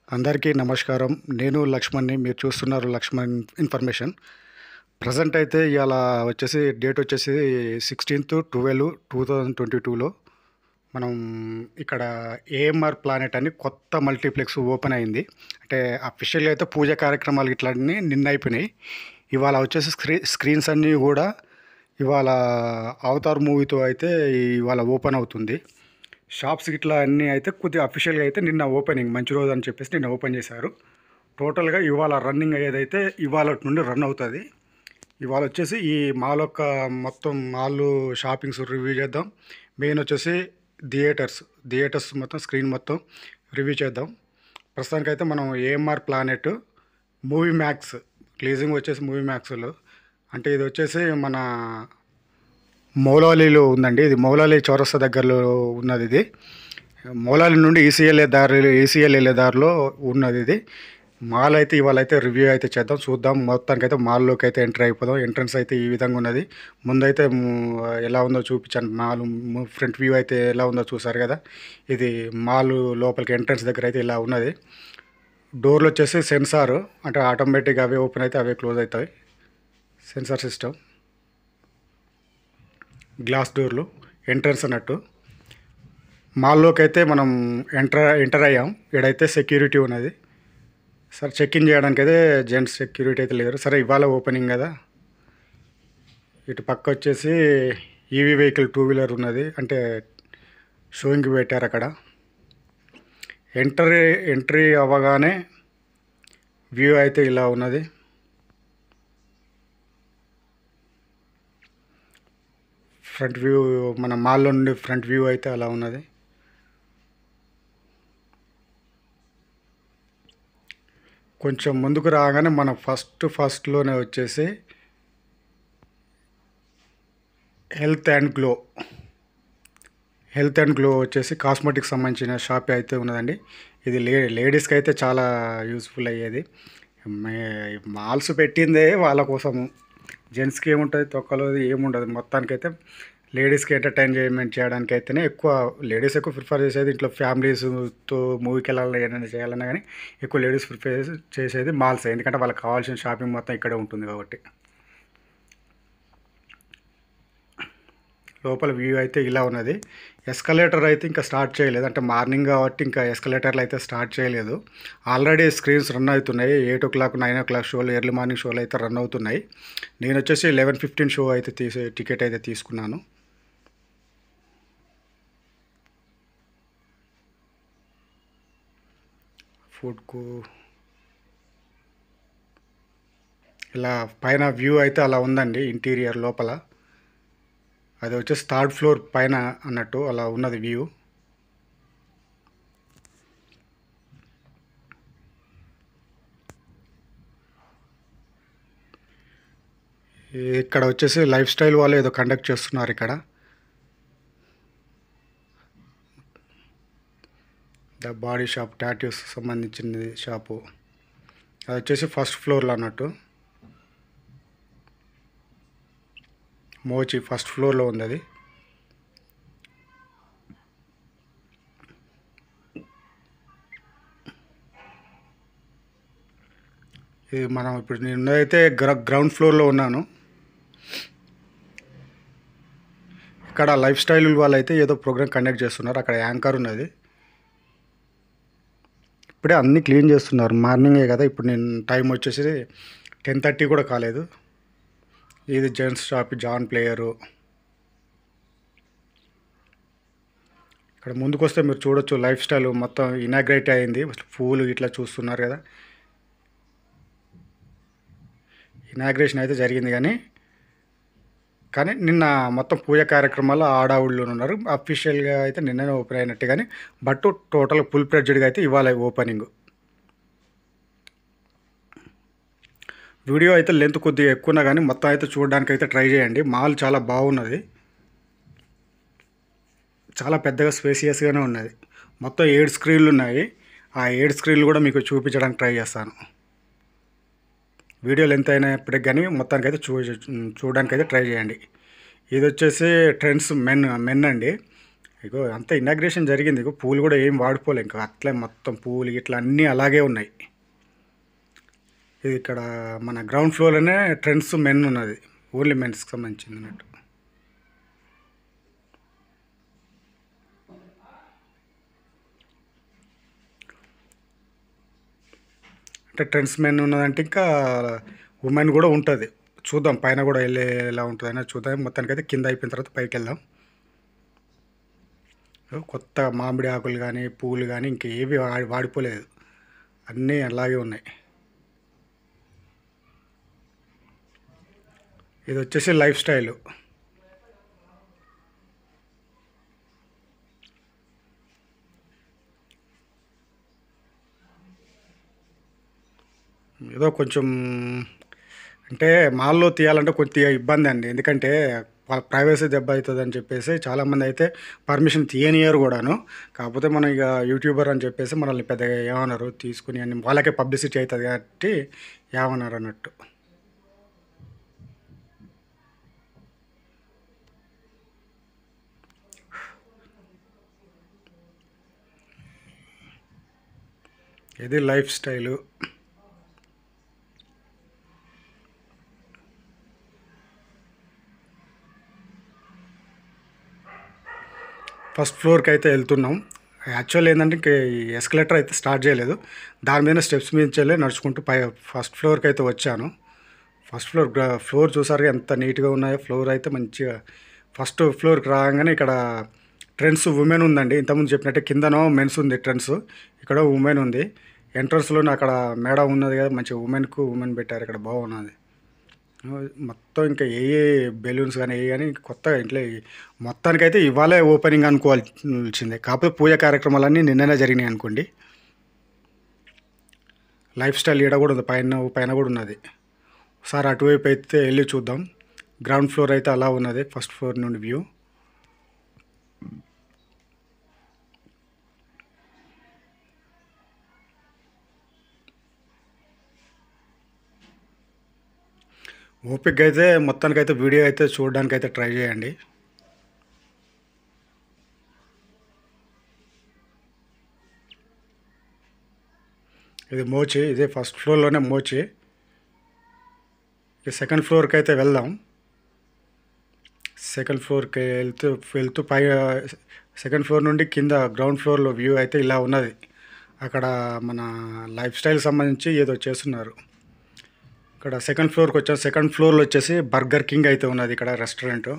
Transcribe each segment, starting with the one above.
అందరికీ నమస్కారం నేను లక్ష్మణ్ని మీరు చూస్తున్నారు లక్ష్మణ్ ఇన్ఫర్మేషన్ ప్రజెంట్ అయితే ఇవాళ వచ్చేసి డేట్ వచ్చేసి sixteenth twelve two thousand twenty టూలో మనం ఇక్కడ ఏఎంఆర్ ప్లానెట్ అని కొత్త మల్టీప్లెక్స్ ఓపెన్ అయింది అంటే అఫీషియల్గా అయితే పూజ కార్యక్రమాలు ఇట్లాంటివి నిన్న అయిపోయినాయి ఇవాళ వచ్చేసి స్క్రీ స్క్రీన్స్ అన్నీ కూడా ఇవాళ అవతార్ మూవీతో అయితే ఇవాళ ఓపెన్ అవుతుంది షాప్స్ ఇట్లా అన్నీ అయితే కొద్దిగా అఫీషియల్గా అయితే నిన్న ఓపెనింగ్ మంచి రోజు అని చెప్పేసి నిన్న ఓపెన్ చేశారు టోటల్గా ఇవాళ రన్నింగ్ అయ్యేదైతే ఇవాళ నుండి రన్ అవుతుంది ఇవాళ వచ్చేసి ఈ మాల్ యొక్క మొత్తం మాల్ షాపింగ్స్ రివ్యూ చేద్దాం మెయిన్ వచ్చేసి థియేటర్స్ థియేటర్స్ మొత్తం స్క్రీన్ మొత్తం రివ్యూ చేద్దాం ప్రస్తుతానికైతే మనం AMR planet movie max leasing వచ్చేసి మూవీ మ్యాక్స్లో అంటే ఇది వచ్చేసి మన మౌలాలీలో ఉందండి ఇది మౌలాలి చౌరస్తా దగ్గరలో ఉన్నది ఇది మౌలాలి నుండి ఈసీఎల్ దారి ఈసీఎల్ వెళ్ళే దారిలో ఉన్నది ఇది మాల్ అయితే ఇవాళ అయితే రివ్యూ అయితే చేద్దాం చూద్దాం మొత్తానికి అయితే మాల్లోకి అయితే ఎంటర్ అయిపోదాం ఎంట్రన్స్ అయితే ఈ విధంగా ఉన్నది ముందైతే ము- ఎలా ఉందో చూపించాను మాల్ ఫ్రంట్ వ్యూ అయితే ఎలా ఉందో చూసారు కదా ఇది మాల్ లోపలికి ఎంట్రన్స్ దగ్గర అయితే ఇలా ఉన్నది డోర్లు వచ్చేసి సెన్సార్ అంటే ఆటోమేటిక్ అవే ఓపెన్ అయితే అవే క్లోజ్ అవుతాయి సెన్సార్ సిస్టమ్ గ్లాస్ డోర్లు ఎంట్రన్స్ అన్నట్టు మాల్లోకి అయితే మనం ఎంటర్ ఎంటర్ అయ్యాం ఇక్కడైతే సెక్యూరిటీ ఉన్నది సరే చెక్ ఇన్ చేయడానికి అయితే జెంట్స్ సెక్యూరిటీ అయితే లేరు సరే ఇవాళ ఓపెనింగ్ కదా ఇటు పక్క వచ్చేసి ఈవీ వెహికల్ టూ వీలర్ ఉన్నది అంటే షోయింగ్కి పెట్టారు అక్కడ ఎంట్రీ ఎంట్రీ అవ్వగానే వ్యూ అయితే ఇలా ఉన్నది ఫ్రంట్ వ్యూ మన మాల్లో నుండి ఫ్రంట్ వ్యూ అయితే అలా ఉన్నది కొంచెం ముందుకు రాగానే మన ఫస్ట్ ఫస్ట్లోనే వచ్చేసి health and glow health and glow వచ్చేసి కాస్మెటిక్స్ సంబంధించిన షాప్ అయితే ఉన్నదండి ఇది లే లేడీస్కి అయితే చాలా యూస్ఫుల్ అయ్యేది మే- మాల్స్ పెట్టిందే వాళ్ళ కోసము జెంట్స్కి ఏముంటుంది తొక్కలో ఏముండదు మొత్తానికైతే లేడీస్కి ఎంటర్టైన్మెంట్ చేయడానికి అయితేనే ఎక్కువ లేడీస్ ఎక్కువ ప్రిఫర్ చేసేది ఇంట్లో ఫ్యామిలీస్తో మూవీకి వెళ్ళాలి ఏదైనా చేయాలన్నా కానీ ఎక్కువ లేడీస్ ప్రిఫర్ చేసేది మాల్స్ ఎందుకంటే వాళ్ళకి కావాల్సిన షాపింగ్ మొత్తం ఇక్కడే ఉంటుంది కాబట్టి లోపల వ్యూ అయితే ఇలా ఉన్నది ఎస్కలేటర్ అయితే ఇంకా స్టార్ట్ చేయలేదు అంటే మార్నింగ్ కాబట్టి ఇంకా ఎస్కలేటర్లు అయితే స్టార్ట్ చేయలేదు ఆల్రెడీ స్క్రీన్స్ రన్ అవుతున్నాయి eight o'clock nine o'clock షోలు ఎర్లీ మార్నింగ్ షోలు అయితే రన్ అవుతున్నాయి నేను వచ్చేసి లెవెన్ ఫిఫ్టీన్ షో అయితే తీసే టికెట్ అయితే తీసుకున్నాను ఫుడ్కు ఇలా పైన వ్యూ అయితే అలా ఉందండి ఇంటీరియర్ లోపల అది వచ్చేసి థర్డ్ ఫ్లోర్ పైన అన్నట్టు అలా ఉన్నది వ్యూ ఇక్కడ వచ్చేసి లైఫ్ స్టైల్ వాళ్ళు ఏదో కండక్ట్ చేస్తున్నారు ఇక్కడ ద బాడీ షాప్ టాటూస్ సంబంధించింది షాపు అది వచ్చేసి ఫస్ట్ ఫ్లోర్లో అన్నట్టు మోచి ఫస్ట్ ఫ్లోర్లో ఉంది అది ఇది మనం ఇప్పుడు నేను అయితే గ్ర గ్రౌండ్ ఫ్లోర్లో ఉన్నాను ఇక్కడ లైఫ్ స్టైల్ వాళ్ళు అయితే ఏదో ప్రోగ్రామ్ కండక్ట్ చేస్తున్నారు అక్కడ యాంకర్ ఉన్నది ఇప్పుడే అన్నీ క్లీన్ చేస్తున్నారు మార్నింగే కదా ఇప్పుడు నేను టైం వచ్చేసి టెన్ థర్టీ కూడా కాలేదు ఇది జెంట్స్ షాప్ జాన్ ప్లేయరు ఇక్కడ ముందుకు వస్తే మీరు చూడొచ్చు లైఫ్ స్టైల్ మొత్తం ఇనాగ్రేట్ అయింది పూలు ఇట్లా చూస్తున్నారు కదా ఇనాగ్రేషన్ అయితే జరిగింది కానీ కానీ నిన్న మొత్తం పూజ కార్యక్రమాలు ఆడావుళ్ళు ఉన్నారు అఫీషియల్గా అయితే నిన్ననే ఓపెన్ అయినట్టు కానీ బట్ టోటల్ ఫుల్ ప్రెడ్జ్డ్గా అయితే ఇవాళ ఓపెనింగ్ వీడియో అయితే లెంత్ కొద్దిగా ఎక్కువనా కానీ మొత్తం అయితే చూడడానికి అయితే ట్రై చేయండి మాల్ చాలా బాగున్నది చాలా పెద్దగా స్పేసియస్గానే ఉన్నది మొత్తం ఏడు స్క్రీన్లు ఉన్నాయి ఆ ఏడు స్క్రీన్లు కూడా మీకు చూపించడానికి ట్రై చేస్తాను వీడియో లెంత్ అయినప్పటికి కానీ మొత్తానికి అయితే చూ చూడడానికి అయితే ట్రై చేయండి ఇది వచ్చేసి ట్రెండ్స్ మెన్ మెన్ అండి ఇగో అంతా ఇనాగ్రేషన్ జరిగింది ఇగో పూలు కూడా ఏం వాడిపోలే ఇంకా అట్లే మొత్తం పూలు ఇట్లా అన్నీ అలాగే ఉన్నాయి ఇది ఇక్కడ మన గ్రౌండ్ ఫ్లోర్లోనే ట్రెండ్స్ మెన్ ఉన్నది ఓన్లీ మెన్స్కి సంబంధించింది అన్నట్టు అంటే ట్రెండ్స్ మెన్ ఉన్నదంటే ఇంకా ఉమెన్ కూడా ఉంటుంది చూద్దాం పైన కూడా వెళ్ళే ఎలా ఉంటుందని చూద్దాం మొత్తానికి అయితే కింద అయిపోయిన తర్వాత పైకి వెళ్దాం కొత్త మామిడి ఆకులు కానీ పూలు కానీ ఇంకా ఏవి వాడి వాడిపోలేదు అన్నీ అలాగే ఉన్నాయి ఇది వచ్చేసి లైఫ్ స్టైల్ ఏదో కొంచెం అంటే మాల్లో తీయాలంటే కొద్దిగా ఇబ్బంది అండి ఎందుకంటే వాళ్ళ ప్రైవసీ దెబ్బ అవుతుంది అని చెప్పేసి చాలామంది అయితే పర్మిషన్ తీయనియరు కూడాను కాకపోతే మనం ఇక యూట్యూబర్ అని చెప్పేసి మనల్ని పెద్దగా ఏమన్నారు తీసుకుని అని వాళ్ళకే పబ్లిసిటీ అవుతుంది కాబట్టి ఏమన్నారు అన్నట్టు ఇది లైఫ్ స్టైలు ఫస్ట్ ఫ్లోర్కి అయితే వెళ్తున్నాం యాక్చువల్ ఏంటంటే ఇంక ఈ ఎస్కలేటర్ అయితే స్టార్ట్ చేయలేదు దాని మీద స్టెప్స్ మీద వెళ్ళి నడుచుకుంటూ పై ఫస్ట్ ఫ్లోర్కి అయితే వచ్చాను ఫస్ట్ ఫ్లోర్ గ్ర- ఫ్లోర్ చూసారు ఎంత నీట్గా ఉన్నాయో ఫ్లోర్ అయితే మంచిగా ఫస్ట్ ఫ్లోర్కి రాగానే ఇక్కడ ట్రెండ్స్ ఉమెన్ ఉందండి ఇంతకుముందు చెప్పినట్టే కిందనో మెన్స్ ఉంది ట్రెండ్స్ ఇక్కడ ఉమెన్ ఉంది ఎంట్రన్స్లోనే అక్కడ మేడం ఉన్నది కదా మంచి ఉమెన్కు ఉమెన్ పెట్టారు ఇక్కడ బాగున్నది మొత్తం ఇంకా ఏ ఏ బెలూన్స్ కానీ ఏ కానీ కొత్తగా ఇంట్లో ఈ- మొత్తానికైతే ఇవాళే ఓపెనింగ్ అనుకోవాల్సిందే కాకపోతే పూజ కార్యక్రమాలన్నీ నిన్ననే జరిగినాయి అనుకోండి లైఫ్ స్టైల్ ఈడ కూడా ఉంది పైన పైన కూడా ఉన్నది ఒకసారి అటువైపు అయితే వెళ్ళి చూద్దాం గ్రౌండ్ ఫ్లోర్ అయితే అలా ఉన్నది ఫస్ట్ ఫ్లోర్ నుండి వ్యూ ఓపిక అయితే మొత్తానికైతే వీడియో అయితే చూడడానికి అయితే ట్రై చేయండి ఇది మోచి ఇదే ఫస్ట్ ఫ్లోర్లోనే మోచి ఇక సెకండ్ ఫ్లోర్కి అయితే వెళ్దాం సెకండ్ ఫ్లోర్కి వెళ్తూ వెళ్తూ పై సెకండ్ ఫ్లోర్ నుండి కింద గ్రౌండ్ ఫ్లోర్లో వ్యూ అయితే ఇలా ఉన్నది అక్కడ మన లైఫ్ స్టైల్ సంబంధించి ఏదో చేస్తున్నారు ఇక్కడ సెకండ్ ఫ్లోర్కి వచ్చాం సెకండ్ ఫ్లోర్లో వచ్చేసి బర్గర్ కింగ్ అయితే ఉన్నది ఇక్కడ రెస్టారెంట్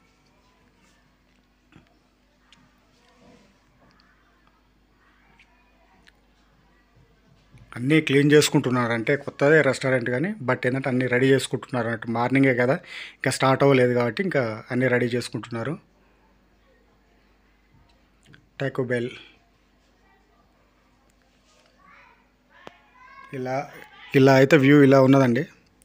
అన్నీ క్లీన్ చేసుకుంటున్నారు అంటే కొత్తదే రెస్టారెంట్ కానీ బట్ ఏంటంటే అన్నీ రెడీ చేసుకుంటున్నారు అన్నట్టు మార్నింగే కదా ఇంకా స్టార్ట్ అవ్వలేదు కాబట్టి ఇంకా అన్నీ రెడీ చేసుకుంటున్నారు టాకో బెల్ ఇలా ఇలా అయితే వ్యూ ఇలా ఉన్నదండి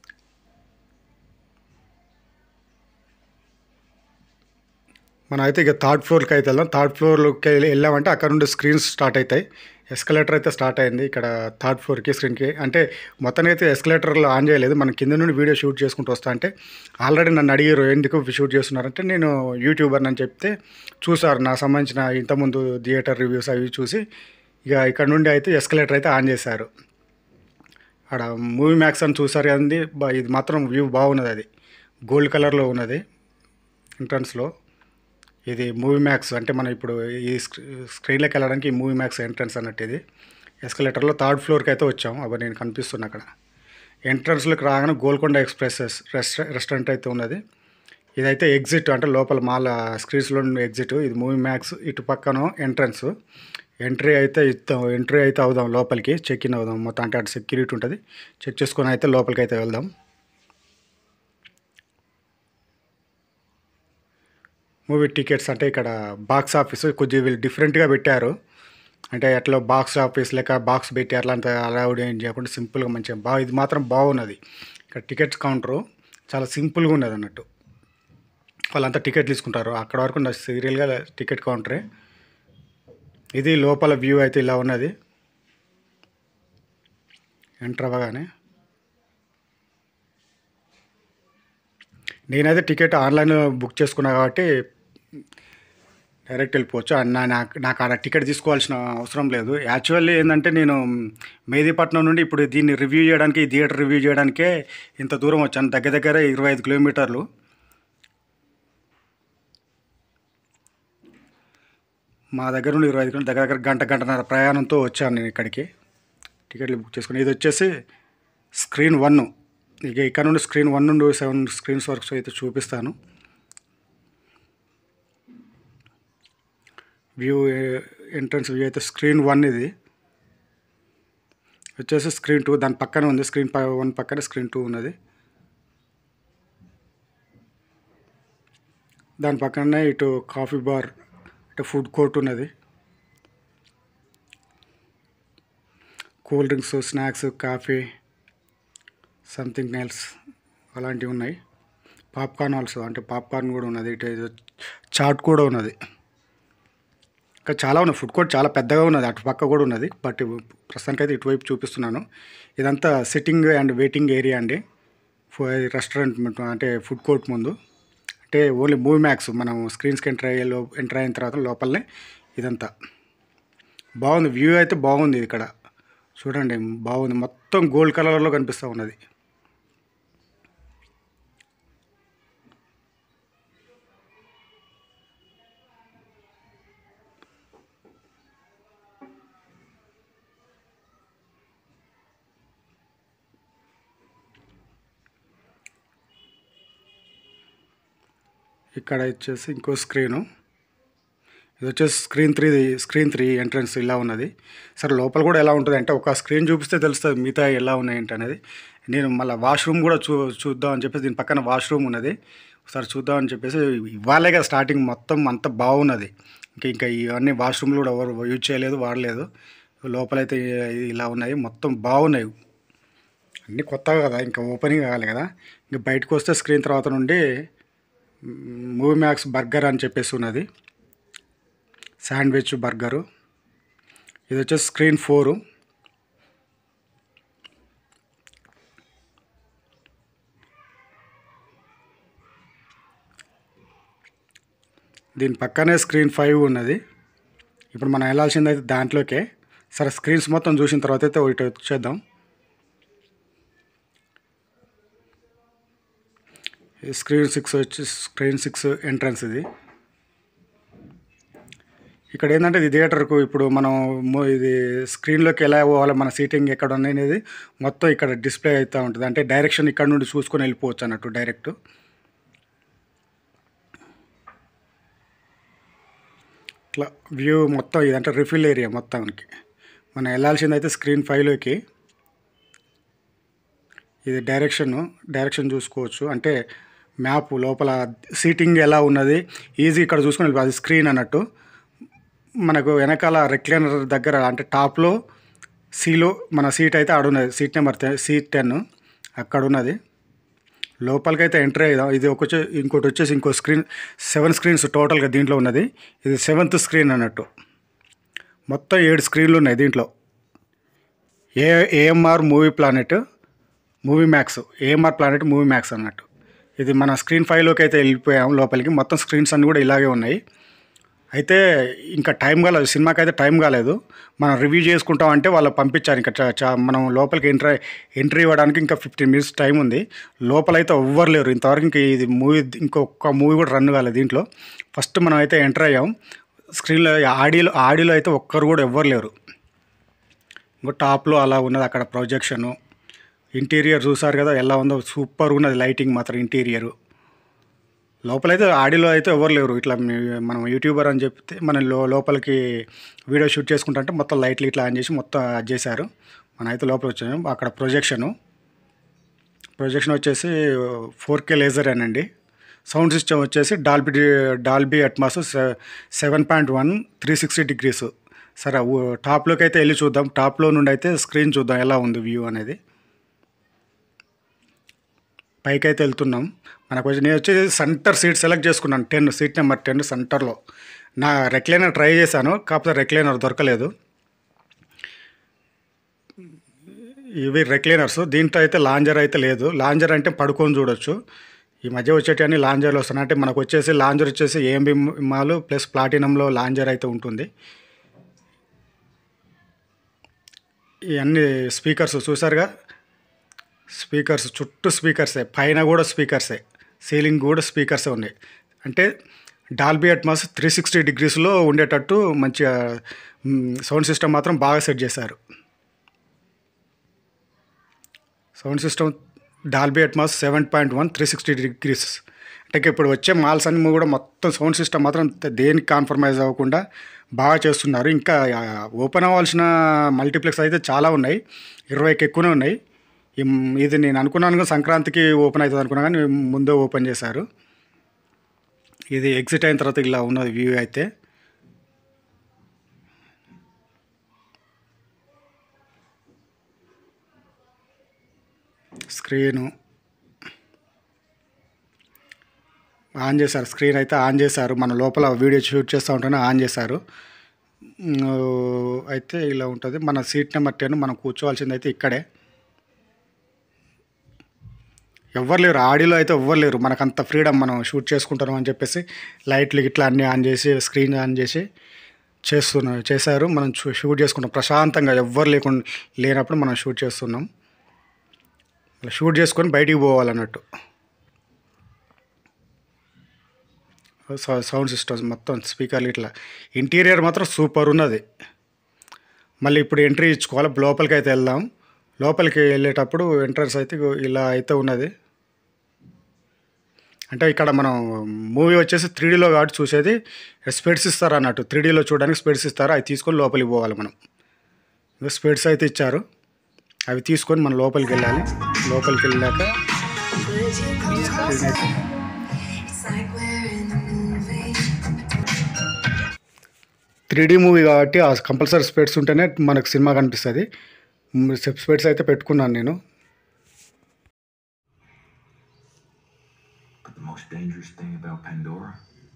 మనం అయితే ఇక థర్డ్ ఫ్లోర్కి అయితే వెళ్దాం థర్డ్ ఫ్లోర్లోకి వెళ్ళి వెళ్ళామంటే అక్కడ నుండి స్క్రీన్స్ స్టార్ట్ అవుతాయి ఎస్కలేటర్ అయితే స్టార్ట్ అయింది ఇక్కడ థర్డ్ ఫ్లోర్కి స్క్రీన్కి అంటే మొత్తానికి అయితే ఎస్కలేటర్లో ఆన్ చేయలేదు మనం కింద నుండి వీడియో షూట్ చేసుకుంటూ వస్తా అంటే ఆల్రెడీ నన్ను అడిగారు ఎందుకు షూట్ చేస్తున్నారంటే నేను యూట్యూబర్ అని చెప్తే చూసారు నాకు సంబంధించిన ఇంతకుముందు థియేటర్ రివ్యూస్ అవి చూసి ఇక ఇక్కడ నుండి అయితే ఎస్కలేటర్ అయితే ఆన్ చేశారు అక్కడ మూవీ మ్యాక్స్ అని చూసారు కదండి బా- ఇది మాత్రం వ్యూ బాగున్నది అది గోల్డ్ కలర్లో ఉన్నది ఎంట్రన్స్లో ఇది మూవీ మ్యాక్స్ అంటే మనం ఇప్పుడు ఈ స్క్రీ- స్క్రీన్లోకి వెళ్ళడానికి ఈ మూవీ మ్యాక్స్ ఎంట్రన్స్ అన్నట్టు ఇది ఎస్కలేటర్లో థర్డ్ ఫ్లోర్కి అయితే వచ్చాం అవి నేను కనిపిస్తున్నా అక్కడ ఎంట్రన్స్లోకి రాగానే గోల్కొండ ఎక్స్ప్రెస్ రెస్టా రెస్టారెంట్ అయితే ఉన్నది ఇదైతే ఎగ్జిట్ అంటే లోపల మాల స్క్రీన్స్లో ఎగ్జిట్ ఇది మూవీ మ్యాక్స్ ఇటు పక్కన ఎంట్రన్స్ ఎంట్రీ అయితే ఇద్దాం ఎంట్రీ అయితే అవుదాం లోపలికి చెక్ ఇన్ అవుదాం మొత్తం అంటే అటు సెక్యూరిటీ ఉంటుంది చెక్ చేసుకొని అయితే లోపలికి అయితే వెళ్దాం మూవీ టికెట్స్ అంటే ఇక్కడ బాక్స్ ఆఫీస్ కొద్దిగా వీళ్ళు డిఫరెంట్గా పెట్టారు అంటే ఎట్లా బాక్స్ ఆఫీస్ లేక బాక్స్ పెట్టి అట్లా అంత అలౌడ్ ఏం చేయకుండా సింపుల్గా మంచిగా బాగా ఇది మాత్రం బాగున్నది ఇక్కడ టికెట్స్ కౌంటరు చాలా సింపుల్గా ఉన్నది అన్నట్టు వాళ్ళంతా టికెట్ తీసుకుంటారు అక్కడ వరకు నా సీరియల్గా టికెట్ కౌంటరే ఇది లోపల వ్యూ అయితే ఇలా ఉన్నది ఎంటర్ అవ్వగానే నేనైతే టికెట్ ఆన్లైన్ బుక్ చేసుకున్నా కాబట్టి డైరెక్ట్ వెళ్ళిపోవచ్చు అండ్ నా నాకు నాకు ఆడ టికెట్ తీసుకోవాల్సిన అవసరం లేదు యాక్చువల్లీ ఏంటంటే నేను మేదీపట్నం నుండి ఇప్పుడు దీన్ని రివ్యూ చేయడానికి ఈ థియేటర్ రివ్యూ చేయడానికే ఇంత దూరం వచ్చాను దగ్గర దగ్గర ఇరవై ఐదు కిలోమీటర్లు మా దగ్గర నుండి ఇరవై ఐదు కిలోమీటర్లు దగ్గర దగ్గర గంట గంటన్నర ప్రయాణంతో వచ్చాను నేను ఇక్కడికి టికెట్లు బుక్ చేసుకుని ఇది వచ్చేసి స్క్రీన్ వన్ ఇక ఇక్కడ నుండి స్క్రీన్ వన్ నుండి సెవెన్ స్క్రీన్స్ వరకు అయితే చూపిస్తాను వ్యూ ఎంట్రన్స్ వ్యూ అయితే స్క్రీన్ వన్ ఇది వచ్చేసి స్క్రీన్ టూ దాని పక్కన ఉంది స్క్రీన్ వన్ పక్కన స్క్రీన్ టూ ఉన్నది దాని పక్కనే ఇటు కాఫీ బార్ ఇటు ఫుడ్ కోర్ట్ ఉన్నది cool drinks snacks coffee something else అలాంటివి ఉన్నాయి పాప్కార్న్ ఆల్సో అంటే పాప్కార్న్ కూడా ఉన్నది ఇటు ఇది చాట్ కూడా ఉన్నది ఇంకా చాలా ఉన్నాయి ఫుడ్ కోర్ట్ చాలా పెద్దగా ఉన్నది అటు పక్క కూడా ఉన్నది బట్ ప్రస్తుతానికి అయితే ఇటువైపు చూపిస్తున్నాను ఇదంతా సిట్టింగ్ అండ్ వెయిటింగ్ ఏరియా అండి రెస్టారెంట్ అంటే ఫుడ్ కోర్ట్ ముందు అంటే ఓన్లీ మూవీ మ్యాక్స్ మనం స్క్రీన్స్కి ఎంటర్ అయ్యే లో ఎంటర్ అయిన తర్వాత లోపలనే ఇదంతా బాగుంది వ్యూ అయితే బాగుంది ఇక్కడ చూడండి బాగుంది మొత్తం గోల్డ్ కలర్లో కనిపిస్తూ ఉన్నది ఇక్కడ వచ్చేసి ఇంకో స్క్రీను ఇది వచ్చేసి screen three screen three entrance ఇలా ఉన్నది సరే లోపల కూడా ఎలా ఉంటుంది అంటే ఒక స్క్రీన్ చూపిస్తే తెలుస్తుంది మిగతా ఎలా ఉన్నాయి ఏంటి అనేది నేను మళ్ళీ వాష్రూమ్ కూడా చూ చూద్దాం అని చెప్పేసి దీని పక్కన వాష్రూమ్ ఉన్నది ఒకసారి చూద్దాం అని చెప్పేసి ఇవ్వాలే కదా స్టార్టింగ్ మొత్తం అంత బాగున్నది ఇంకా ఇంకా ఇవన్నీ వాష్రూమ్లు కూడా ఎవరు యూజ్ చేయలేదు వాడలేదు లోపలైతే ఇలా ఉన్నాయి మొత్తం బాగున్నాయి అన్నీ కొత్తగా కదా ఇంకా ఓపెనింగ్ కావాలి కదా ఇంకా బయటకు వస్తే స్క్రీన్ తర్వాత నుండి మూవీ మ్యాక్స్ బర్గర్ అని చెప్పేసి ఉన్నది శాండ్విచ్ బర్గరు ఇది వచ్చేసి స్క్రీన్ ఫోరు దీని పక్కనే స్క్రీన్ ఫైవ్ ఉన్నది ఇప్పుడు మనం వెళ్ళాల్సింది అయితే దాంట్లోకే సరే స్క్రీన్స్ మొత్తం చూసిన తర్వాత అయితే ఒకటి వచ్చేద్దాం స్క్రీన్ సిక్స్ వచ్చి స్క్రీన్ సిక్స్ ఎంట్రన్స్ ఇది ఇక్కడ ఏంటంటే ఇది థియేటర్కు ఇప్పుడు మనం మో- ఇది స్క్రీన్లోకి ఎలా పోవాలి మన సీటింగ్ ఎక్కడ ఉన్నాయి అనేది మొత్తం ఇక్కడ డిస్ప్లే అవుతూ ఉంటుంది అంటే డైరెక్షన్ ఇక్కడ నుండి చూసుకొని వెళ్ళిపోవచ్చు అన్నట్టు డైరెక్ట్ ఇట్లా వ్యూ మొత్తం ఇదంటే రిఫిల్ ఏరియా మొత్తానికి మనం వెళ్ళాల్సింది అయితే స్క్రీన్ ఫైవ్లోకి ఇది డైరెక్షన్ డైరెక్షన్ చూసుకోవచ్చు అంటే మ్యాప్ లోపల సీటింగ్ ఎలా ఉన్నది ఈజీ ఇక్కడ చూసుకొని వెళ్ళిపో- అది స్క్రీన్ అన్నట్టు మనకు వెనకాల రెక్లైనర్ దగ్గర అంటే టాప్లో సీలో మన సీట్ అయితే ఆడున్నది సీట్ నెంబర్ సీట్ టెన్ అక్కడ ఉన్నది లోపలికైతే ఎంటర్ అయ్యాం ఇది ఒక వచ్చే- ఇంకోటి వచ్చేసి ఇంకో స్క్రీన్ సెవెన్ స్క్రీన్స్ టోటల్గా దీంట్లో ఉన్నది ఇది సెవెంత్ స్క్రీన్ అన్నట్టు మొత్తం ఏడు స్క్రీన్లు ఉన్నాయి దీంట్లో ఏ AMR movie planet movie max AMR planet movie max అన్నట్టు ఇది మన స్క్రీన్ ఫైవ్లోకి అయితే వెళ్ళిపోయాం లోపలికి మొత్తం స్క్రీన్స్ అన్నీ కూడా ఇలాగే ఉన్నాయి అయితే ఇంకా టైం కాలేదు సినిమాకి అయితే టైం కాలేదు మనం రివ్యూ చేసుకుంటాం అంటే వాళ్ళు పంపించారు ఇంకా చా- చా- మనం లోపలికి ఎంట్రీ ఎంట్రీ ఇవ్వడానికి ఇంకా ఫిఫ్టీన్ మినిట్స్ టైం ఉంది లోపలైతే ఎవ్వరు లేరు ఇంతవరకు ఇంక ఇది మూవీ ఇంకొక మూవీ కూడా రన్ కాలేదు దీంట్లో ఫస్ట్ మనం అయితే ఎంటర్ అయ్యాం స్క్రీన్లో ఆడియోలో ఆడియోలో అయితే ఒక్కరు కూడా ఎవ్వరు లేరు ఇంకో టాప్లో అలా ఉన్నది అక్కడ ప్రొజెక్షను ఇంటీరియర్ చూసారు కదా ఎలా ఉందో సూపర్ ఉన్నది లైటింగ్ మాత్రం ఇంటీరియరు లోపలైతే ఆడియోలో అయితే ఎవరు లేరు ఇట్లా మీ- మనం యూట్యూబర్ అని చెప్తే మన లో లోపలికి వీడియో షూట్ చేసుకుంటా అంటే మొత్తం లైట్లు ఇట్లా ఆన్ చేసి మొత్తం అది చేశారు మన అయితే లోపల వచ్చాము అక్కడ ప్రొజెక్షను ప్రొజెక్షన్ వచ్చేసి ఫోర్ కే లేజర్ అనండి సౌండ్ సిస్టమ్ వచ్చేసి Dolby Dolby Atmos seven point one three sixty degrees సరే ఊ- టాప్లోకి అయితే వెళ్ళి చూద్దాం టాప్లో నుండి అయితే స్క్రీన్ చూద్దాం ఎలా ఉంది వ్యూ అనేది పైకి అయితే వెళ్తున్నాం మనకు వచ్చి నేను వచ్చేసి సెంటర్ సీట్ సెలెక్ట్ చేసుకున్నాను టెన్ సీట్ నెంబర్ టెన్ సెంటర్లో నా రెక్లైనర్ ట్రై చేశాను కాకపోతే రెక్లైనర్ దొరకలేదు ఇవి రెక్లైనర్స్ దీంట్లో అయితే లాంజర్ అయితే లేదు లాంజర్ అంటే పడుకొని చూడొచ్చు ఈ మధ్య వచ్చేటివన్నీ లాంజర్లు వస్తున్నాయి అంటే మనకు వచ్చేసి లాంజర్ వచ్చేసి ఏఎంబి మాలు ప్లస్ ప్లాటినంలో లాంజర్ అయితే ఉంటుంది ఇవన్నీ స్పీకర్స్ చూసారుగా స్పీకర్స్ చుట్టూ స్పీకర్సే పైన కూడా స్పీకర్సే సీలింగ్ కూడా స్పీకర్సే ఉన్నాయి అంటే డాల్బీ అట్మాస్ త్రీ సిక్స్టీ డిగ్రీస్లో ఉండేటట్టు మంచిగా సౌండ్ సిస్టమ్ మాత్రం బాగా సెట్ చేశారు sound system Dolby Atmos seven point one three sixty degrees అంటే ఇప్పుడు వచ్చే మాల్స్ అన్ని కూడా మొత్తం సౌండ్ సిస్టమ్ మాత్రం దేనికి కాన్ఫర్మైజ్ అవ్వకుండా బాగా చేస్తున్నారు ఇంకా ఓపెన్ అవ్వాల్సిన మల్టీప్లెక్స్ అయితే చాలా ఉన్నాయి ఇరవైకి ఎక్కువనే ఉన్నాయి ఇం- ఇది నేను అనుకున్నాను కదా సంక్రాంతికి ఓపెన్ అవుతుంది అనుకున్నా కానీ ముందే ఓపెన్ చేశారు ఇది ఎగ్జిట్ అయిన తర్వాత ఇలా ఉన్నది వ్యూ అయితే స్క్రీను ఆన్ చేశారు స్క్రీన్ అయితే ఆన్ చేశారు మన లోపల వీడియో షూట్ చేస్తూ ఉంటేనే ఆన్ చేశారు ఉమ్, అయితే ఇలా ఉంటుంది మన సీట్ నెంబర్ టెన్ మనం కూర్చోవాల్సింది అయితే ఇక్కడే ఎవ్వరు లేరు ఆడిలో అయితే ఎవ్వరు లేరు మనకు అంత ఫ్రీడమ్ మనం షూట్ చేసుకుంటాం అని చెప్పేసి లైట్లు ఇట్లా అన్నీ ఆన్ చేసి స్క్రీన్ ఆన్ చేసి చేస్తున్నాం చేశారు మనం షూ- షూట్ చేసుకుంటాం ప్రశాంతంగా ఎవ్వరు లేకుండా లేనప్పుడు మనం షూట్ చేస్తున్నాం అలా షూట్ చేసుకొని బయటికి పోవాలన్నట్టు సౌ- సౌండ్ సిస్టమ్స్ మొత్తం స్పీకర్లు ఇట్లా ఇంటీరియర్ మాత్రం సూపర్ ఉన్నది మళ్ళీ ఇప్పుడు ఎంట్రీ ఇచ్చుకోవాలి లోపలికి అయితే వెళ్దాం లోపలికి వెళ్ళేటప్పుడు ఎంట్రన్స్ అయితే ఇగో ఇలా అయితే ఉన్నది అంటే ఇక్కడ మనం మూవీ వచ్చేసి త్రీడీలో కాబట్టి చూసేది స్పెడ్స్ ఇస్తారు అన్నట్టు త్రీడీలో చూడడానికి స్పెడ్స్ ఇస్తారు అవి తీసుకొని లోపలికి పోవాలి మనం ఇంకా స్పెడ్స్ అయితే ఇచ్చారు అవి తీసుకొని మనం లోపలికి వెళ్ళాలి లోపలికి వెళ్ళాక ఇదైతే It's like we're in a movie. Three D movie కాబట్టి ఆ కంపల్సరీ స్పెడ్స్ ఉంటేనే మనకు సినిమా కనిపిస్తుంది స్పెడ్స్ అయితే పెట్టుకున్నాను నేను But the most dangerous thing about Pandora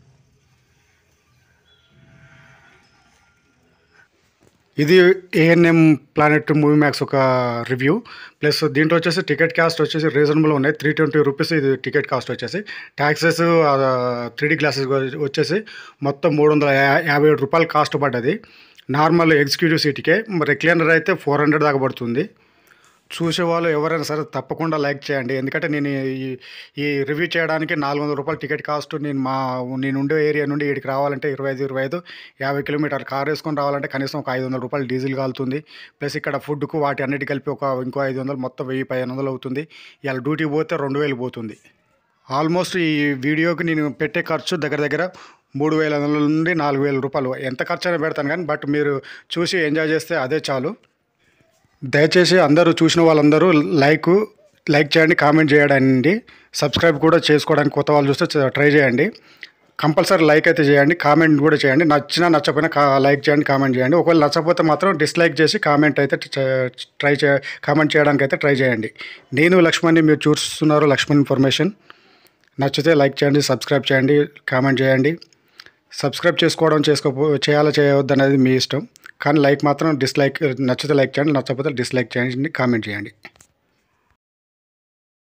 ఇది ఏఎన్ఎం ప్లానెట్ మూవీ మ్యాక్స్ ఒక రివ్యూ ప్లస్ దీంట్లో వచ్చేసి టికెట్ కాస్ట్ వచ్చేసి రీజనబుల్ ఉన్నాయి త్రీ ట్వంటీ రూపీస్ ఇది టికెట్ కాస్ట్ వచ్చేసి ట్యాక్సెస్ త్రీ డీ గ్లాసెస్ వచ్చేసి మొత్తం మూడు వందల యా- యాభై ఏడు రూపాయలు కాస్ట్ పడ్డది నార్మల్ ఎగ్జిక్యూటివ్ సీట్కే రెక్లైనర్ అయితే ఫోర్ హండ్రెడ్ దాకా పడుతుంది చూసే వాళ్ళు ఎవరైనా సరే తప్పకుండా లైక్ చేయండి ఎందుకంటే నేను ఈ ఈ రివ్యూ చేయడానికి నాలుగు వందల రూపాయలు టికెట్ కాస్ట్ నేను మా నేను ఉండే ఏరియా నుండి ఇక్కడికి రావాలంటే ఇరవై ఐదు ఇరవై ఐదు యాభై కిలోమీటర్ కార్ వేసుకొని రావాలంటే కనీసం ఒక ఐదు వందల రూపాయలు డీజిల్ కాలుతుంది ప్లస్ ఇక్కడ ఫుడ్కు వాటి అన్నిటి కలిపి ఒక ఇంకో ఐదు వందలు మొత్తం వెయ్యి పదిహేను వందలు అవుతుంది ఇలా డ్యూటీకి పోతే రెండు వేలు పోతుంది ఆల్మోస్ట్ ఈ వీడియోకి నేను పెట్టే ఖర్చు దగ్గర దగ్గర మూడు వేల వందల నుండి నాలుగు వేల రూపాయలు ఎంత ఖర్చు అయినా పెడతాను కానీ బట్ మీరు చూసి ఎంజాయ్ చేస్తే అదే చాలు దయచేసి అందరూ చూసిన వాళ్ళందరూ లైక్ లైక్ చేయండి కామెంట్ చేయడానికి సబ్స్క్రైబ్ కూడా చేసుకోవడానికి కొత్త వాళ్ళు చూస్తే చ- ట్రై చేయండి కంపల్సరీ లైక్ అయితే చేయండి కామెంట్ కూడా చేయండి నచ్చినా నచ్చకపోయినా కా లైక్ చేయండి కామెంట్ చేయండి ఒకవేళ నచ్చకపోతే మాత్రం డిస్లైక్ చేసి కామెంట్ అయితే చ- ట్రై చే కామెంట్ చేయడానికి అయితే ట్రై చేయండి నేను లక్ష్మణ్ని మీరు చూస్తున్నారు లక్ష్మణ్ ఇన్ఫర్మేషన్ నచ్చితే లైక్ చేయండి సబ్స్క్రైబ్ చేయండి కామెంట్ చేయండి సబ్స్క్రైబ్ చేసుకోవడం చేసుకోపో చేయాలో చేయవద్దు అనేది మీ ఇష్టం కానీ లైక్ మాత్రం డిస్లైక్ నచ్చితే లైక్ చేయండి నచ్చకపోతే డిస్లైక్ చేయండి కామెంట్ చేయండి